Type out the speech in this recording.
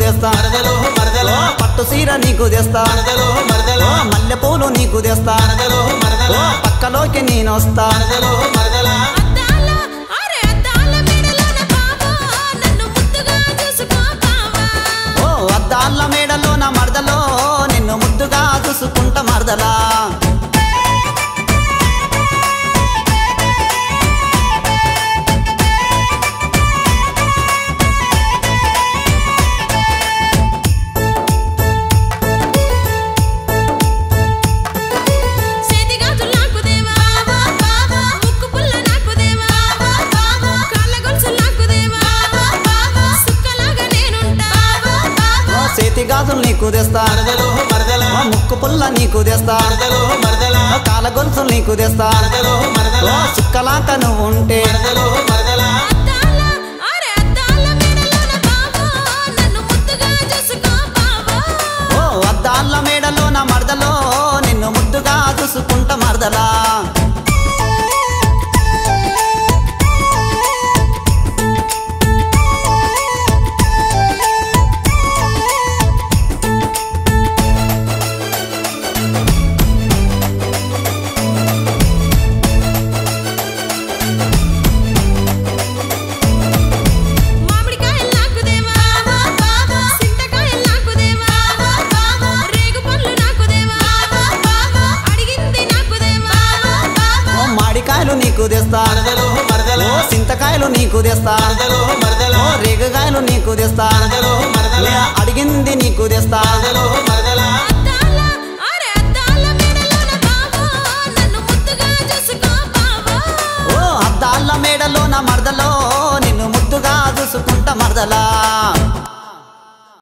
తెస్తా మరదలో మరదలా ఓ పట్టు సీర నీకు తెస్తా మరదలో మరదలా ఓ మల్లె పూలు నీకు తెస్తా మరదలో మరదలా ఓ పక్కలోకి నేనొస్తా మరదలో మరదలా అద్దాల అరే అద్దాల మెడలోన బావా నన్ను ముద్దుగా చూసుకో బావా ఓ అద్దాల మేడలో నా మరదలో నిన్ను ముద్దుగా చూసుకుంటా మరదలా చేతి గాజులు నాకు దేవా బావా ముక్కు పుల్ల నాకు దేవా బావా కాళ్ళ గొలుసులు నాకు దేవా బావా సుక్కలాగా నేనుంటా ఓ చేతి గాజులు నీకు తెస్తా మరదలో మరదలా ఓ ముక్కు పుల్ల నీకు తెస్తా మరదలో మరదలా ఓ కాల గొలుసులు నీకు తెస్తా మరదలో ఓ మరదలా చుక్కలాక నువ్వు ఉంటే మరదలో మరదలా అద్దాల అరే అద్దాల మెడలోన బావా నన్ను ముద్దుగా చూసుకో బావా ఓ అద్దాల మేడలో నా మరదలో నిన్ను ముద్దుగా చూసుకుంటా మరదలా మామిడికాయలు నాకు దేవా బావా సింతకాయలు నాకు దేవా బావా రేగు పళ్ళు నాకు దేవా బావా అడిగింది నాకు దేవా బావా ఓ మాడికాయలు నీకు తెస్తా మరదలో మరదలా ఓ సింతకాయలు నీకు తెస్తా మరదలో మరదలా ఓ రేగకాయలు నీకు తెస్తా మరదలో మరదలా లే, అడిగింది నీకు తెస్తా మరదలో మరదలా అద్దాల అరే అద్దాల మెడలోన బావా నన్ను ముద్దుగా చూసుకో బావా ఓ అద్దాల మేడలో నా మరదలో నిన్ను ముద్దుగా చూసుకుంటా మరదలా